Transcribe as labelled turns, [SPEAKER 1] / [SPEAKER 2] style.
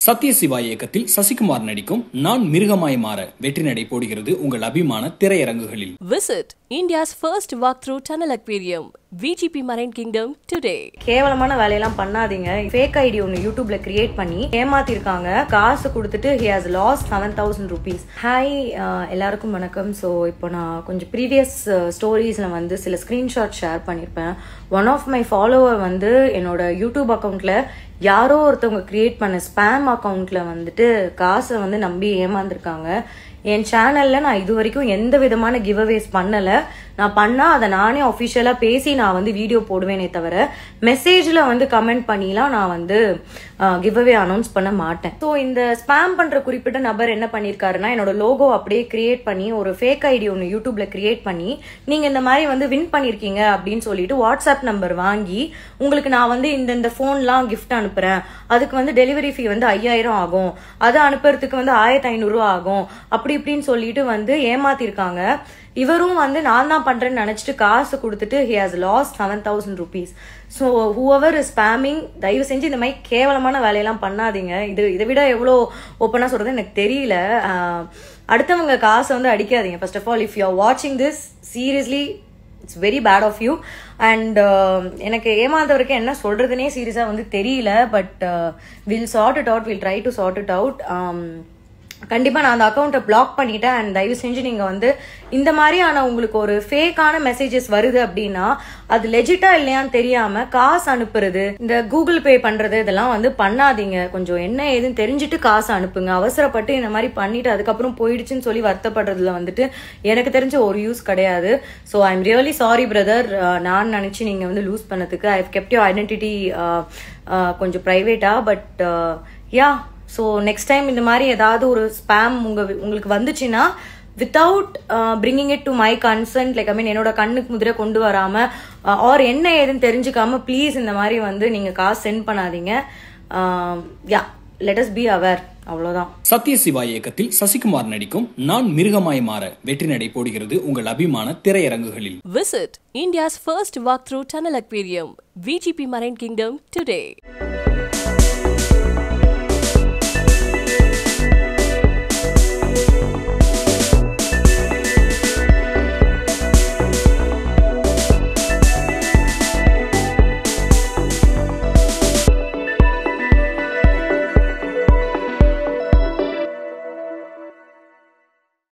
[SPEAKER 1] சத்யசிவா இயக்கத்தில் சசிகுமார் நடிக்கும் நான் மிருகமாய் மாற வெற்றி நடை போடுகிறது உங்கள் அபிமான திரையரங்குகளில்
[SPEAKER 2] Visit India's first walkthrough tunnel aquarium, VGP Marine Kingdom, today.
[SPEAKER 3] கேவலமான வேலையெல்லாம் பண்ணாதீங்க ஃபேக் ஐடி ஒன்று யூடியூப்ல கிரியேட் பண்ணி ஏமாத்திருக்காங்க காசு கொடுத்துட்டு he has lost seven thousand rupees hi எல்லாருக்கும் வணக்கம் ஸோ இப்போ நான் கொஞ்சம் ப்ரீவியஸ் ஸ்டோரிஸில் வந்து சில ஸ்க்ரீன்ஷாட் ஷேர் பண்ணியிருப்பேன் ஒன் ஆஃப் மை ஃபாலோவர் வந்து என்னோட யூடியூப் அக்கௌண்ட்ல யாரோ ஒருத்தவங்க கிரியேட் பண்ண ஸ்பேம் அக்கௌண்ட்ல வந்துட்டு காசை வந்து நம்பி ஏமாந்துருக்காங்க என் சேனல்ல நான் இது வரைக்கும் எந்த விதமான கிவ் அவேஸ் பண்ணல நான் பண்ணா அதை நானே அஃபிஷியலா பேசி நான் வந்து வீடியோ போடுவேனே தவிர மெசேஜ்ல வந்து கமெண்ட் பண்ணிலாம் நான் வந்து கிவ் அவே அனௌன்ஸ் பண்ண மாட்டேன் ஸோ இந்த ஸ்பேம் பண்ற குறிப்பிட்ட நபர் என்ன பண்ணிருக்காருன்னா என்னோட லோகோ அப்படியே கிரியேட் பண்ணி ஒரு ஃபேக் ஐடி ஒன்று யூடியூப்ல கிரியேட் பண்ணி நீங்க இந்த மாதிரி வந்து வின் பண்ணிருக்கீங்க அப்படின்னு சொல்லிட்டு வாட்ஸ்அப் நம்பர் வாங்கி உங்களுக்கு நான் வந்து இந்த இந்த ஃபோன்லாம் கிஃப்ட் அனுப்புறேன் அதுக்கு வந்து டெலிவரி ஃபீ வந்து ஐயாயிரம் ஆகும் அதை அனுப்புறதுக்கு வந்து ஆயிரத்தி ஐநூறுரூவா ஆகும் அப்படி இப்படின்னு சொல்லிட்டு வந்து ஏமாத்திருக்காங்க இவரும் வந்து நான் தான் பண்றேன்னு நினைச்சிட்டு காசு கொடுத்துட்டு he has lost seven thousand rupees so whoever is spamming தயவு செஞ்சு இந்த மாதிரி கேவலமான வேலையெல்லாம் பண்ணாதீங்க இது இதை விட எவ்வளோ ஓப்பனாக சொல்றது எனக்கு தெரியல ஆஹ் அடுத்தவங்க காசை வந்து அடிக்காதீங்க first of all if you are வாட்சிங் this seriously it's very bad of you and எனக்கு ஏமாந்தவருக்கு என்ன சொல்றதுனே சீரியஸாக வந்து தெரியல but will sort it out will try to sort it out கண்டிப்பா நான் அந்த அக்கௌண்ட்டை பிளாக் பண்ணிட்டேன் அண்ட் தயவு செஞ்சு நீங்க வந்து இந்த மாதிரியான உங்களுக்கு ஒரு ஃபேக்கான மெசேஜஸ் வருது அப்படின்னா அது லெஜிட்டா இல்லையான்னு தெரியாம காசு அனுப்புறது இந்த கூகுள் பே பண்றது இதெல்லாம் வந்து பண்ணாதீங்க கொஞ்சம் என்ன ஏதுன்னு தெரிஞ்சுட்டு காசு அனுப்புங்க அவசரப்பட்டு இந்த மாதிரி பண்ணிட்டு அதுக்கப்புறம் போயிடுச்சுன்னு சொல்லி வருத்தப்படுறதுல வந்துட்டு எனக்கு தெரிஞ்ச ஒரு யூஸ் கிடையாது so I am really sorry brother நான் நினைச்சு நீங்க வந்து லூஸ் பண்ணதுக்கு ஐ கெப்ட் யூ ஐடென்டிட்டி கொஞ்சம் ப்ரைவேட்டா but ya so next time இந்த மாதிரி ஏதாவது ஒரு ஸ்பேம் உங்க உங்களுக்கு வந்துச்சுன்னா without bringing it to my consent like I mean என்னோட கண்ணுக்கு முதிரை கொண்டு வராம ஆர் என்ன ஏதுன்னு தெரிஞ்சுக்காம ப்ளீஸ் இந்த மாதிரி வந்து நீங்க காசு சென்ட் பண்ணாதீங்க ya let us be aware அவ்வளோதான்
[SPEAKER 1] சத்யசிவா இயக்கத்தில் சசிகுமார் நடிக்கும் நான் மிருகமாய் மாற வெற்றி நடை போடுகிறது உங்கள் அபிமான திரையரங்குகளில்
[SPEAKER 2] Visit India's first walkthrough tunnel aquarium, VGP Marine Kingdom, today.